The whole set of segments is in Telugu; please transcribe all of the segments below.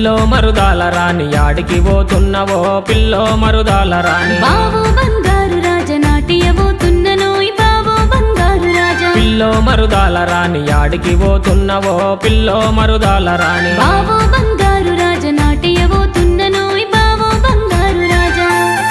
పిల్లో మరుదాల రాని యాడికి పోతున్నవో పిల్లో మరుదాల రాని బావో బంగారు రాజ నాట్యబోతున్ననోయ్ బావో బంగారు రాజా పిల్లో మరుదాల రాని యాడికి పోతున్నవో పిల్లో మరుదాల రాని బావో బంగారు రాజ నాట్యబోతున్ననోయ్ బావో బంగారు రాజా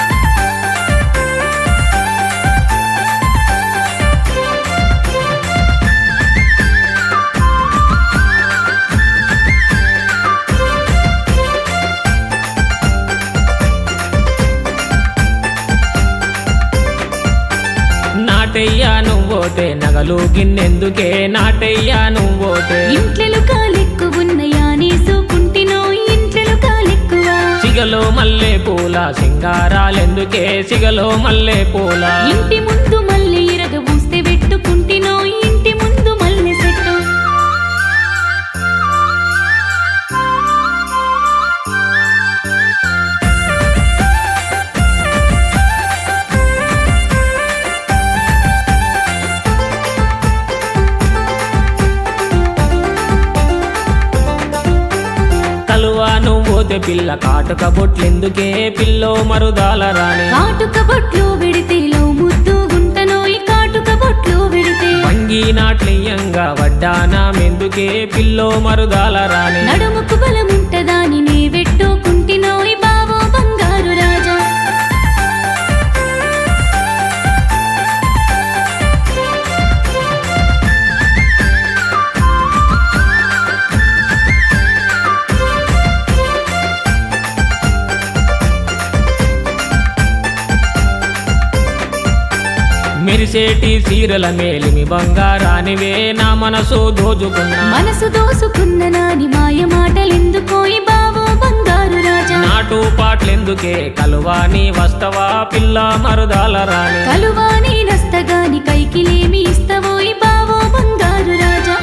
నాటయ్యా నువ్వోతే నగలు గిన్నెందుకే నాటయ్యా నువ్వోతే ఇంట్లెలు కాలెక్కువున్నయా నేసుకుంటినోయ్ ఇంట్లెలు కాలెక్కువ సిగలో మల్లె పూల సింగారాలెందుకే సిగలో మల్లె పూల ఇంటి ముందు మల్లె ఇరగ పూస్తే పెట్టుకుంటినోయ్ ఇంటి ముందు మల్లె చెట్టు కలువా నువ్వోతే పిల్ల కాటుక బొట్లెందుకే పిల్లో మరుదాల రాని కాటుక బొట్లు వెడితే లో ముద్దు గుంటనోయ్ కాటుక బొట్లు వెడితే వంగి నాట్లియంగా వడ్డానా మెందుకే పిల్లో మరుదాల రాని నడుముకు బలముంటదాని నే వెట్టుకుంటినోయ్ బావో బంగారు రాజా మెరిసేటి సీరల మేలిమి బంగారానివే నా మనసు దోచుకున్నా మనసు దోసుకున్న నాని మాయ మాటలెందుకోయ్ బావో బంగారు రాజా నాటు పాటలెందుకే కలువాని వస్తవా పిల్ల మరుదాల రాని కలువాని నస్తగాని కైకిలేమి ఇస్తవోయ్ బావో బంగారు రాజా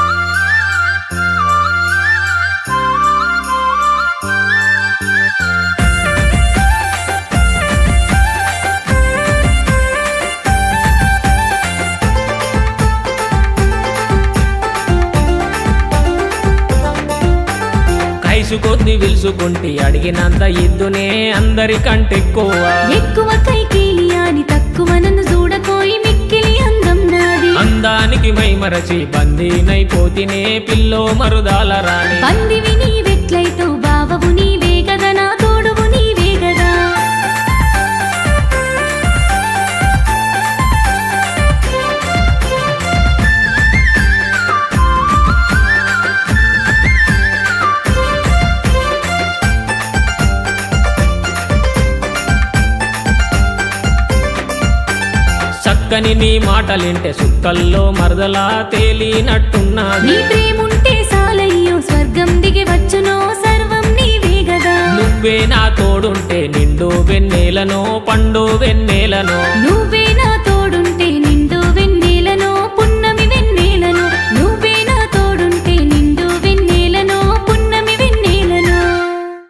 కైసు కొద్ది విలుసుకుంటి అడిగినంత ఇద్దునే అందరికంటెక్కువ ఎక్కువ కైకిలి అని తక్కువ నన్ను చూడకోయి మిక్కిలి అందం నాది అందానికి మైమరచి బందీనైపోతినే పిల్లో మరుదాల రాని పందివి నీవెట్లయితో బావవు నీవే గదా నా తోడువు నీవే గదా చక్కని నీ మాటలింటే సుక్కల్లో మరదలా తేలినట్టున్నది నీ ప్రేముంటే సాలయ్యో స్వర్గం దిగి వచ్చునో సర్వం నీవే గదా నువ్వే నా తోడుంటే నిండు వెన్నెలను పండు వెన్నెలను నువ్వే